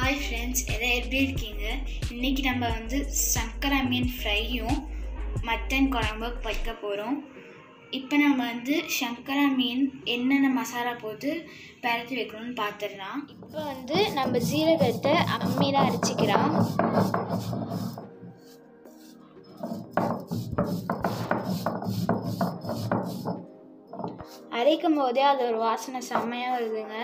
hi friends எல்லாம் எப்படி இருக்கீங்க இன்றைக்கி நம்ம வந்து சங்கரா மீன் ஃப்ரையும் மட்டன் குழம்பு வைக்க போகிறோம் இப்போ நம்ம வந்து சங்கரா மீன் என்னென்ன மசாலா போட்டு பரட்டி வைக்கணும்னு பார்த்துடலாம் இப்போ வந்து நம்ம சீரகத்தை அம்மியில் அரைச்சிக்கிறோம் அரைக்கும் போதே அது ஒரு வாசனை செம்மையாக வருதுங்க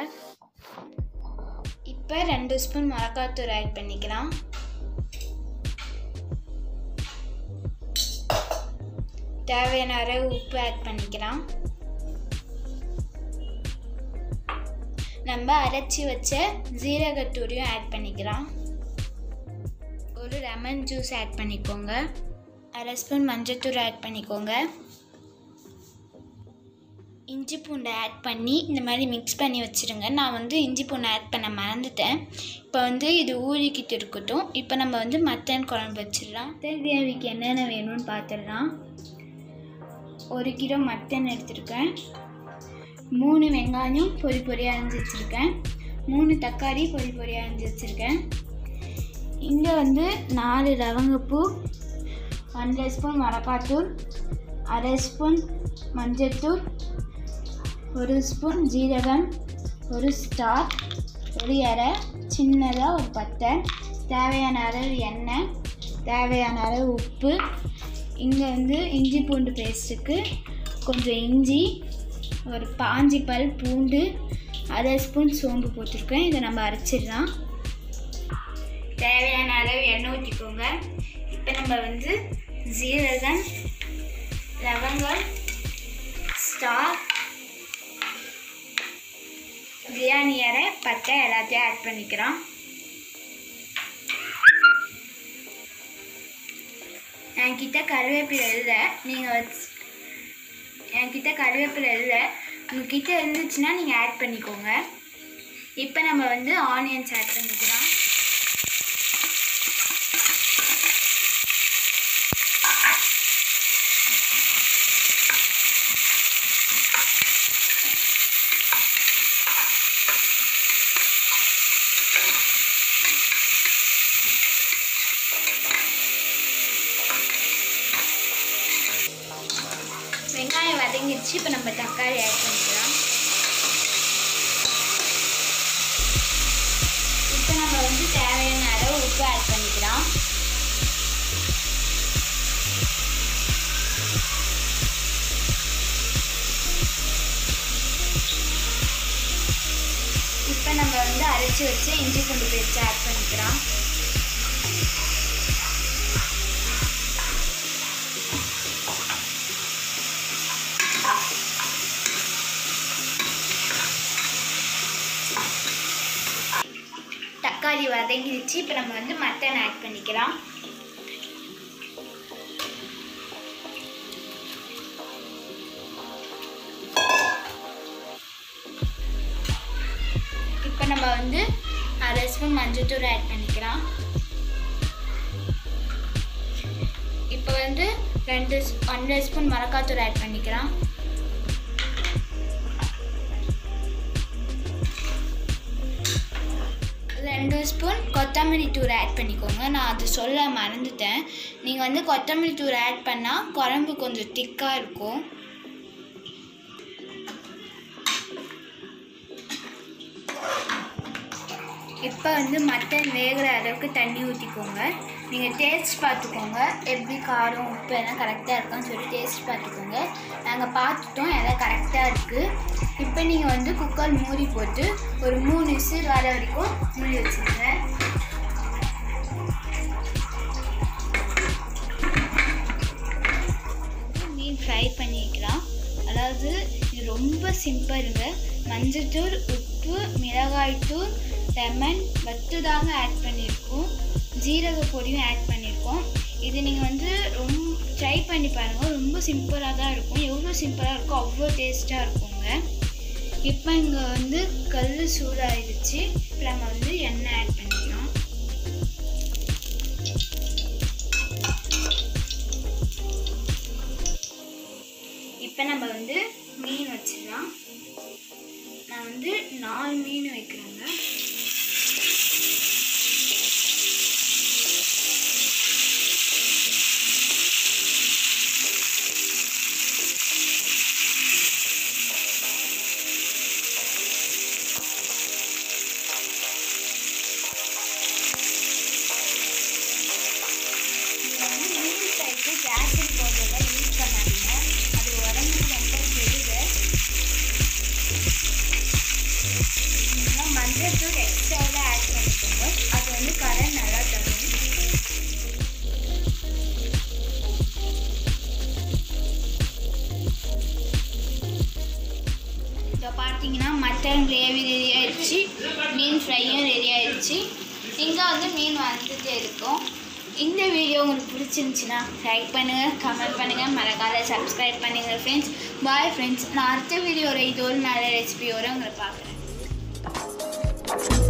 இப்போ ரெண்டு ஸ்பூன் மிளகாத்தூள் ஆட் பண்ணிக்கலாம் தேவையான அளவு உப்பு ஆட் பண்ணிக்கலாம் நம்ம அரைச்சி வச்ச ஜீரகத்தூரையும் ஆட் பண்ணிக்கலாம் ஒரு லெமன் ஜூஸ் ஆட் பண்ணிக்கோங்க அரை ஸ்பூன் மஞ்சத்தூள் ஆட் பண்ணிக்கோங்க இஞ்சி பூண்டை ஆட் பண்ணி இந்த மாதிரி மிக்ஸ் பண்ணி வச்சுருங்க நான் வந்து இஞ்சி பூண்டை ஆட் பண்ண மறந்துட்டேன் இப்போ வந்து இது ஊறிக்கிட்டு இருக்கட்டும் இப்போ நம்ம வந்து மட்டன் குழம்பு வச்சிடலாம் மட்டன் கிரேவிக்கு என்னென்ன வேணும்னு பார்த்துடலாம் ஒரு கிலோ மட்டன் எடுத்திருக்கேன் மூணு வெங்காயம் பொரி பொரியாக அரைஞ்சி வச்சுருக்கேன் மூணு தக்காளி பொரி பொரியாக அரைஞ்சி வச்சுருக்கேன் இங்கே வந்து நாலு லவங்கப்பூ ஒன்றரை ஸ்பூன் மிளகாத்தூள் அரை ஸ்பூன் மஞ்சள்தூள் ஒரு ஸ்பூன் ஜீரகம் ஒரு ஸ்டார் ஒரு இலை சின்னதாக ஒரு பட்டை தேவையான அளவு எண்ணெய் தேவையான அளவு உப்பு இங்கே வந்து இஞ்சி பூண்டு பேஸ்ட்டுக்கு கொஞ்சம் இஞ்சி ஒரு பாஞ்சி பல் பூண்டு அரை ஸ்பூன் சோம்பு போட்டிருக்கேன் இதை நம்ம அரைச்சிடலாம் தேவையான அளவு எண்ணெய் ஊற்றிக்கோங்க இப்போ நம்ம வந்து ஜீரகம் லவங்கம் ஸ்டார் பிரியாணி அரை பட்டை எல்லாத்தையும் ஆட் பண்ணிக்கிறோம் என்கிட்ட கருவேப்பிலை இல்லை நீங்கள் வச்சு என்கிட்ட கருவேப்பிலை இல்லை உங்ககிட்ட இருந்துச்சுன்னா நீங்கள் ஆட் பண்ணிக்கோங்க இப்போ நம்ம வந்து ஆனியன்ஸ் ஆட் பண்ணிக்கலாம் வெங்காயம் வதங்கிடுச்சு இப்போ நம்ம தக்காளி ஆட் பண்ணிக்கலாம் இப்போ நம்ம வந்து தேவையான அளவு உப்பு ஆட் பண்ணிக்கலாம் இப்போ நம்ம வந்து அரைச்சி வச்சு இஞ்சி பூண்டு பேஸ்ட் ஆட் பண்ணிக்கலாம் தக்காளி வதங்கிடுச்சு இப்போ நம்ம வந்து மட்டன் ஆட் பண்ணிக்கலாம் இப்போ நம்ம வந்து அரை ஸ்பூன் மஞ்சத்தூள் ஆட் பண்ணிக்கலாம் இப்போ வந்து ரெண்டு ஒன்றரை ஸ்பூன் மிளகாத்தூள் ஆட் பண்ணிக்கலாம் ரெண்டு ஸ்பூன் கொத்தமல்லி தூள் ஆட் பண்ணிக்கோங்க நான் அது சொல்ல மறந்துட்டேன் நீங்கள் வந்து கொத்தமல்லி தூள் ஆட் பண்ணால் குழம்பு கொஞ்சம் திக்காக இருக்கும் இப்போ வந்து மட்டன் வேகிற அளவுக்கு தண்ணி ஊற்றிக்கோங்க நீங்கள் டேஸ்ட் பார்த்துக்கோங்க எப்படி காரம் உப்பு எல்லாம் கரெக்டாக இருக்கான்னு சொல்லி டேஸ்ட் பார்த்துக்கோங்க நாங்கள் பார்த்துட்டோம் எல்லாம் கரெக்டாக இருக்குது இப்போ நீங்கள் வந்து குக்கர் மூடி போட்டு ஒரு மூணு விசில் வர வரைக்கும் மூடி வச்சுருங்க மீன் ஃப்ரை பண்ணிக்கலாம் அதாவது இது ரொம்ப சிம்பிளுங்க மஞ்சள்தூள் உப்பு மிளகாய்த்தூள் லெமன் வத்து தாங்க ஆட் பண்ணியிருக்கோம் ஜீரக பொடியும் ஆட் பண்ணியிருக்கோம் இது நீங்கள் வந்து ரொம்ப ட்ரை பண்ணி பாருங்கள் ரொம்ப சிம்பிளாக தான் இருக்கும் எவ்வளோ சிம்பிளாக இருக்கோ அவ்வளோ டேஸ்ட்டாக இருக்குங்க இப்போ இங்கே வந்து கல் சூடாகிடுச்சு இப்போ நம்ம வந்து எண்ணெய் ஆட் பண்ணிக்கலாம் இப்போ நம்ம வந்து மீன் வச்சிடலாம் நான் வந்து நாலு மீன் வைக்கிறேங்க மஞ்சள் எக்ஸ்ட்ராவில் ஆட் பண்ணிக்கோங்க அது வந்து கலர் நல்லா தரும் இப்போ பார்த்தீங்கன்னா மட்டன் கிரேவி ரெடி ஆயிடுச்சு மீன் ஃப்ரையும் ரெடி ஆயிடுச்சு இங்கே வந்து மீன் வந்துட்டே இருக்கும் இந்த வீடியோ உங்களுக்கு பிடிச்சிருந்துச்சின்னா லைக் பண்ணுங்கள் கமெண்ட் பண்ணுங்கள் மறக்காத சப்ஸ்கிரைப் பண்ணுங்கள் ஃப்ரெண்ட்ஸ் பாய் ஃப்ரெண்ட்ஸ் நான் அடுத்த வீடியோவில் இது ஒரு நல்ல ரெசிபியோடு உங்களை பார்க்குறேன்